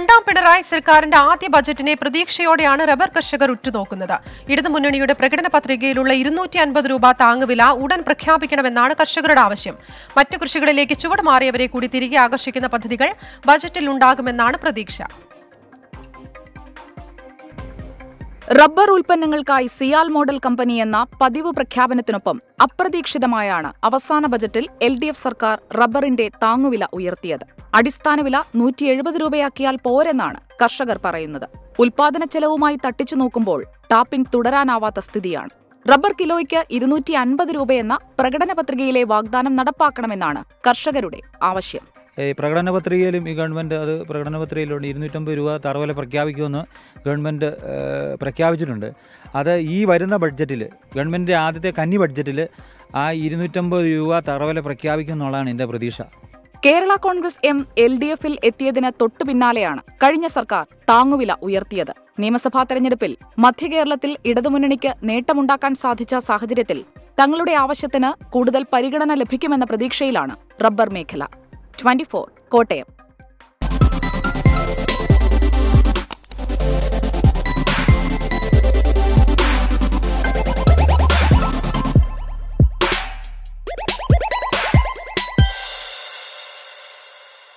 രണ്ടാം പിണറായി സർക്കാരിന്റെ ആദ്യ ബജറ്റിനെ പ്രതീക്ഷയോടെയാണ് റബ്ബർ കർഷകർ ഉറ്റുനോക്കുന്നത് ഇടതുമുന്നണിയുടെ പ്രകടന പത്രികയിലുള്ള ഇരുന്നൂറ്റി അൻപത് രൂപ താങ്ങുവില ഉടൻ പ്രഖ്യാപിക്കണമെന്നാണ് കർഷകരുടെ ആവശ്യം മറ്റു കൃഷികളിലേക്ക് ചുവട് മാറിയവരെ കൂടി തിരികെ ആകർഷിക്കുന്ന പദ്ധതികൾ ബജറ്റിൽ ഉണ്ടാകുമെന്നാണ് പ്രതീക്ഷ റബ്ബർ ഉൽപ്പന്നങ്ങൾക്കായി സിയാൽ മോഡൽ കമ്പനി എന്ന പതിവ് പ്രഖ്യാപനത്തിനൊപ്പം അപ്രതീക്ഷിതമായാണ് അവസാന ബജറ്റിൽ എൽ ഡി എഫ് സർക്കാർ റബ്ബറിന്റെ താങ്ങുവില ഉയർത്തിയത് അടിസ്ഥാന വില നൂറ്റി എഴുപത് രൂപയാക്കിയാൽ പോരെന്നാണ് കർഷകർ പറയുന്നത് ഉൽപാദന ചെലവുമായി തട്ടിച്ചു നോക്കുമ്പോൾ ടാപ്പിംഗ് തുടരാനാവാത്ത സ്ഥിതിയാണ് റബ്ബർ കിലോയ്ക്ക് ഇരുന്നൂറ്റി അൻപത് രൂപയെന്ന പ്രകടന പത്രികയിലെ വാഗ്ദാനം നടപ്പാക്കണമെന്നാണ് കർഷകരുടെ ആവശ്യം ഈ പ്രകടന പത്രികയിലും ഈ ഗവൺമെൻറ് അത് പ്രകടന പത്രികയിലുണ്ട് ഇരുന്നൂറ്റമ്പത് രൂപ തറവില പ്രഖ്യാപിക്കുമെന്ന് ഗവൺമെൻറ് ഏഹ്, പ്രഖ്യാപിച്ചിട്ടുണ്ട് അത് ഈ വരുന്ന ബഡ്ജറ്റിൽ ഗവൺമെൻറ് ആദ്യത്തെ കന്നി ബഡ്ജറ്റിൽ ആ ഇരുന്നൂറ്റമ്പത് രൂപ തറവില പ്രഖ്യാപിക്കും എന്നുള്ളതാണ് എൻ്റെ പ്രതീക്ഷ Kerala Congress M L D എഫിൽ എത്തിയതിന് തൊട്ടു പിന്നാലെയാണ് കഴിഞ്ഞ സർക്കാർ താങ്ങുവില ഉയർത്തിയത് നിയമസഭാ തെരഞ്ഞെടുപ്പിൽ മധ്യകേരളത്തിൽ ഇടതുമുന്നണിക്ക് നേട്ടമുണ്ടാക്കാൻ സാധിച്ച സാഹചര്യത്തിൽ തങ്ങളുടെ ആവശ്യത്തിന് കൂടുതൽ പരിഗണന ലഭിക്കുമെന്ന പ്രതീക്ഷയിലാണ് റബ്ബർ മേഖല ട്വന്റി കോട്ടയം